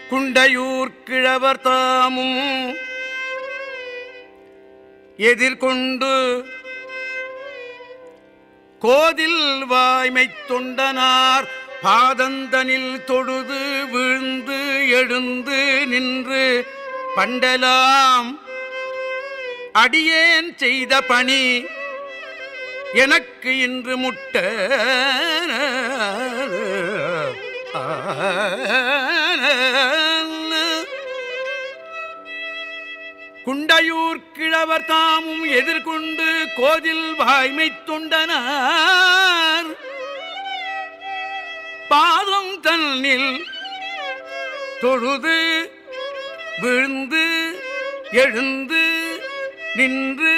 குண்டையூர் கிழவர் தாமும் எதிர்கொண்டு கோதில் வாய்மைத் தொண்டனார் பாதந்தனில் தொழுது விழுந்து எழுந்து நின்று பண்டலாம் அடியேன் செய்த பணி எனக்கு இன்று முட்ட குண்டையூர் கிழவர் தாமும் எதிர்கொண்டு கோதில் வாய்மை தொண்டனார் பாதம் தன்னில் தொழுது விழுந்து எழுந்து நின்று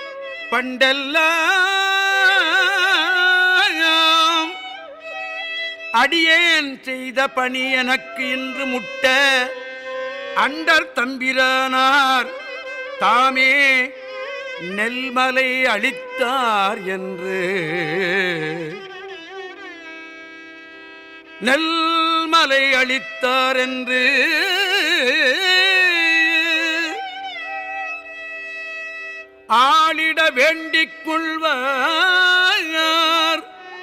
பண்டெல்லாம் அடியேன் செய்த பணி எனக்கு இன்று முட்ட அண்டர் தம்பிரானார் தாமே நெல்மலை அளித்தார் என்று நெல்மலை அளித்தார் என்று ஆளிட வேண்டிக் கொள்வார்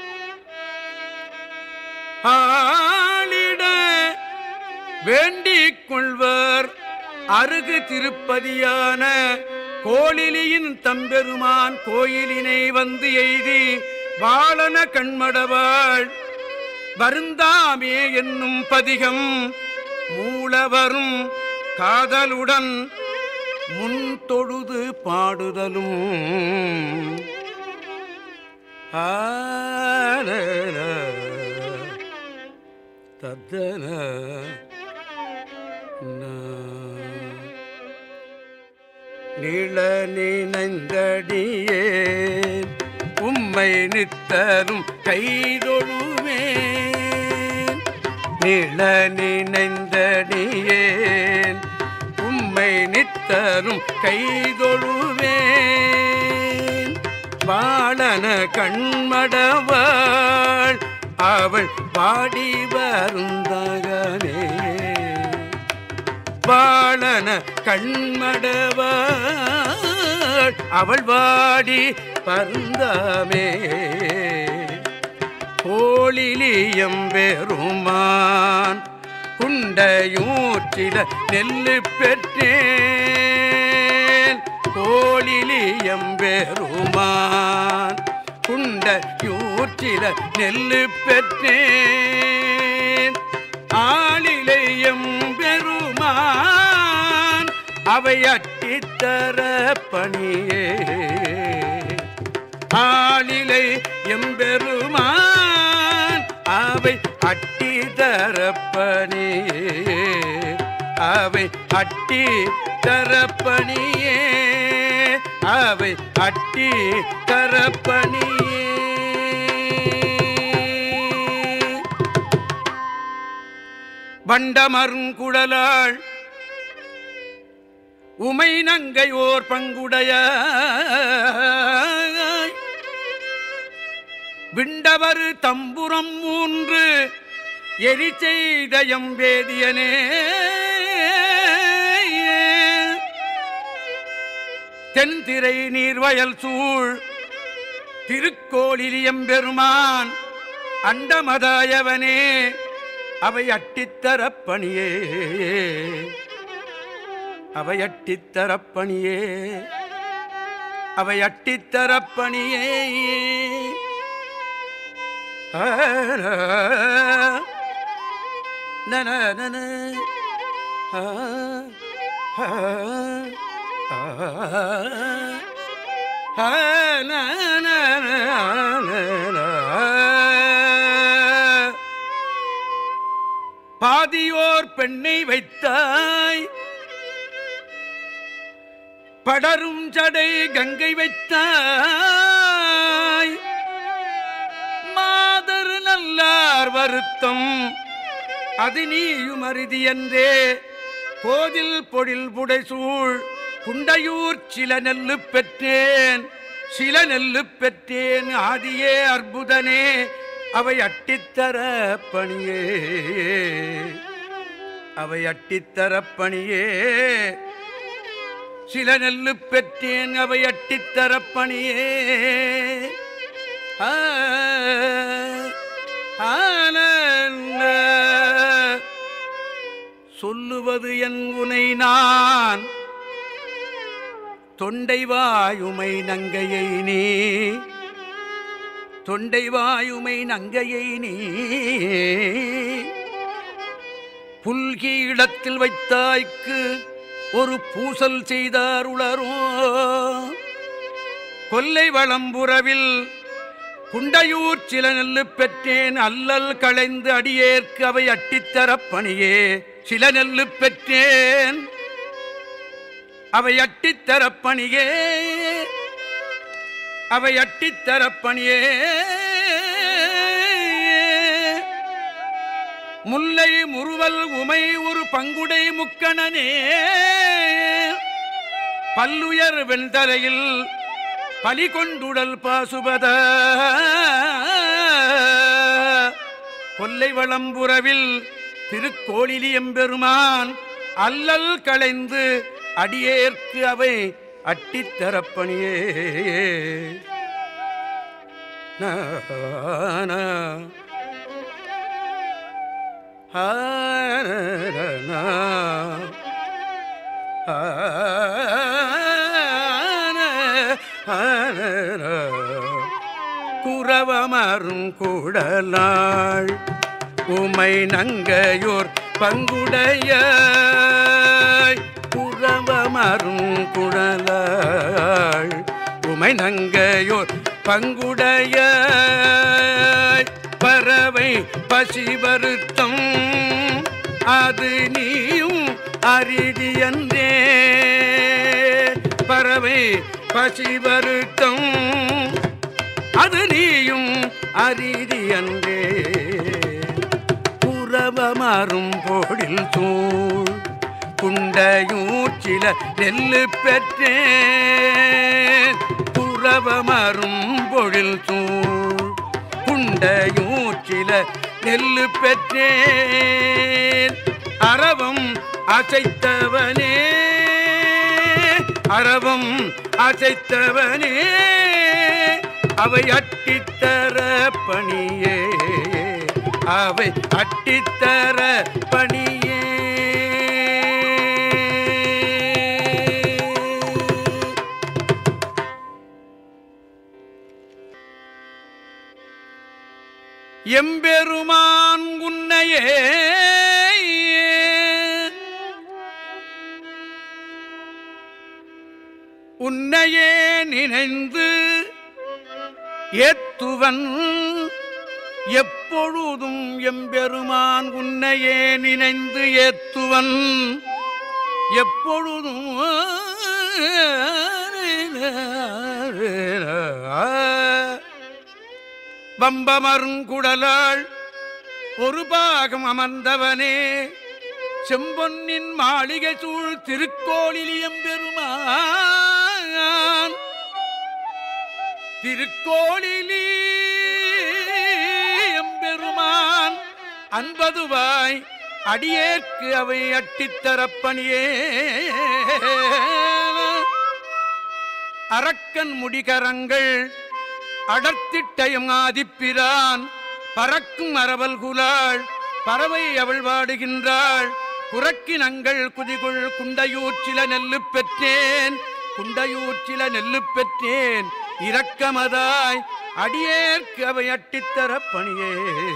ஆளிட வேண்டிக் கொள்வர் அருகு திருப்பதியான கோளிலியின் தம்பெருமான் கோயிலினை வந்து எய்தி வாழன கண்மடவாள் வருந்தாமே என்னும் பதிகம் மூலவரும் காதலுடன் முன் தொழுது பாடுதலும் ஆன தத்தன நில நினைந்தடியே உம்மை நித்தரும் கைதொழுவேன் நில நினைந்தடியேன் உம்மை நித்தரும் கைதொழுவேன் பாலன கண்மடவாள் அவள் பாடி வருந்தகனே பாலன கண்மடவாள் அவள் வாடி பருந்தாமே கோளிலியம் பெருமான் குண்டையூற்றில நெல்லு பெற்றேன் கோளிலியம் பெருமான் குண்டையூற்றில நெல்லு பெற்றேன் ஆளிலையம் பெருமான் அவை அட்டித்தர பணியே ஆளிலை எம்பெருமான் அவை அட்டி தரப்பணியே அவை அட்டி தரப்பணியே அவை அட்டி தரப்பணியே வண்டமருங்குழலாள் உமை நங்கை ஓர் பங்குடைய விண்டவரு தம்புரம் மூன்று எரி செய்த எம்பேதியனே தென்திரை நீர்வயல் சூழ் திருக்கோளிலியம் பெருமான் அண்டமதாயவனே அவை அட்டித்தரப்பணியே அவை அட்டித்தரப்பணியே அவை அட்டித்தரப்பணியே ஆ, நன நன ஆ, ஆ, ஆ, ஆ, ந, ந, ந, ந, ந. பாதியோர் பெண்ணை வைத்தாய் படரும் ஜடை கங்கை வைத்தாய் மாதர் நல்லார் வருத்தம் அது நீயும் அறுதி என்றே கோதில் பொழில் புடைசூழ் குண்டையூர் சில நெல்லு பெற்றேன் சில நெல்லு பெற்றேன் ஆதியே அற்புதனே அவை அட்டித்தர பணியே அவை அட்டித்தரப்பணியே சில நெல்லு பெற்றேன் அவை அட்டித்தரப்பணியே ஆ, ஆனந்த. சொல்லுவது என் உனை நான் தொண்டை வாயுமை நங்கையை நீ தொண்டை வாயுமை நங்கையை நீ புல்கி இடத்தில் வைத்தாய்க்கு ஒரு பூசல் செய்தாருளரோ கொல்லை வளம்புறவில் குண்டையூர் சில நெல்லு பெற்றேன் அல்லல் களைந்து அடியேற்கு அவை அட்டித்தரப் பணியே சில நெல்லு பெற்றேன் அவை அட்டித்தரப் பணியே அவை அட்டித்தரப் பணியே முல்லை முறுவல் உமை ஒரு பங்குடை முக்கணனே பல்லுயர் வெண்தலையில் பலி கொண்டுடல் பாசுபத கொல்லை வளம்புறவில் திருக்கோளிலி எம்பெருமான் அல்லல் களைந்து அடியேற்கு அவை அட்டித்தரப்பணியே நானா ஆனனா. ஆன, ஆனனா. குரவமரும் குடலாள் உமை நங்கையோர் பங்குடைய குரவமரும் குடலாள் உமை நங்கையோர் பங்குடைய பறவை பசி வருத்தம் அது நீயும் அரிதியன்றே பறவை பசி வருத்தம் அது நீயும் அரிதியன்றே புறவமரும் போடில் சூழ் குண்டையூச்சில நெல்லு பெற்றேன் புறவமரும் பொழில் சூழ் குண்டையூச்சில நெல்லு பெற்றேன் அரவம் அசைத்தவனே அரவம் அசைத்தவனே அவை அட்டித்தர பணியே அவை அட்டித்தர பணியே எம்பெருமான் உன்னையே உன்னையே நினைந்து ஏத்துவன் எப்பொழுதும் எம்பெருமான் உன்னையே நினைந்து ஏத்துவன் எப்பொழுதும் வம்பமருங்குடலாள் ஒரு பாகம் அமர்ந்தவனே செம்பொன்னின் மாளிகை சூழ் திருக்கோளிலியம் பெருமான் திருக்கோளிலி எம்பெருமான் அன்பதுவாய் அடியேற்கு அவை அட்டித்தரப்பணியே அரக்கன் முடிகரங்கள் அடர்த்திட்டயம் ஆதிப்பிரான் பறக்கும் அரவல் குலாள் பறவை அவள் வாடுகின்றாள் புறக்கினங்கள் குதிகுள் குண்டையூர் சில நெல்லு பெற்றேன் குண்டையூர் சில நெல்லு பெற்றேன் இரக்கமதாய் அடியேற்கு அவை அட்டித்தரப் பணியே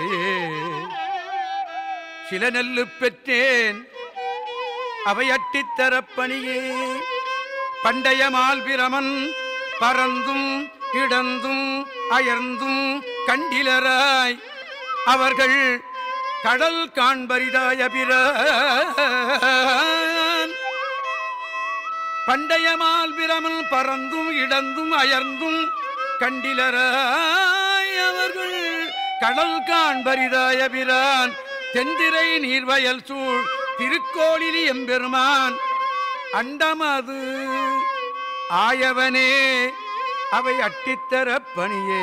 சில நெல்லு பெற்றேன் அவை அட்டித்தரப் பணியே பண்டைய மால்பிரமன் பறந்தும் கிடந்தும் அயர்ந்தும் கண்டிலராய் அவர்கள் கடல் காண்பரிதாய பிரான் பண்டைய மால்பிரமன் பறந்தும் இடந்தும் அயர்ந்தும் கண்டிலராய் அவர்கள் கடல் காண்பரிதாய பிரான் தென்திரை நீர்வயல் சூழ் திருக்கோளிலி எம்பெருமான் அண்டமது ஆயவனே அவை அட்டித்தரப் பணியே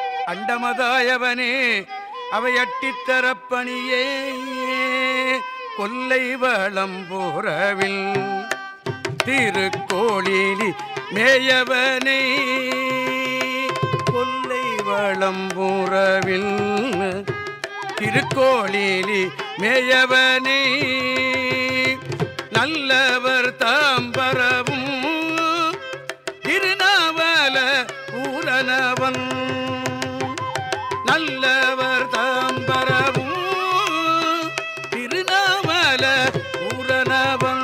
அண்டமதாயவனே அவை அட்டித்தரப் பணியே கொல்லை வளம்புறவில் திருக்கோளிலி மேயவனை கொல்லை வளம்புறவில் திருக்கோளிலி மேயவனை நல்லவர் தாம்பரவும் திருநாவல பூரணவன் நல்லவர் தாம்பரவும் திருநாமல பூரணவன்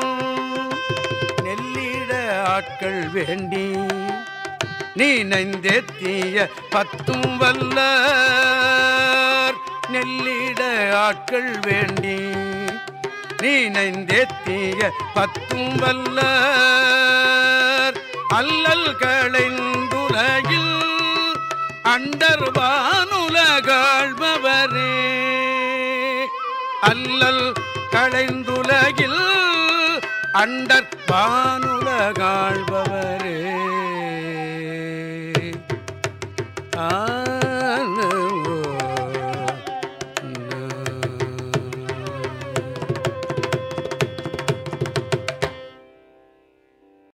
நெல்லிட ஆட்கள் வேண்டி நீ நைந்தெத்திய பத்தும் வல்லார் நெல்லிட ஆட்கள் வேண்டி நீ நைந்தெத்திய பத்தும் வல்லார் அல்லல் களைந்துலகில் அண்டர் வானுலகாழ்பவரே அல்லல் களைந்துலகில் அண்டர் வானுலகாழ்பவரே ஆ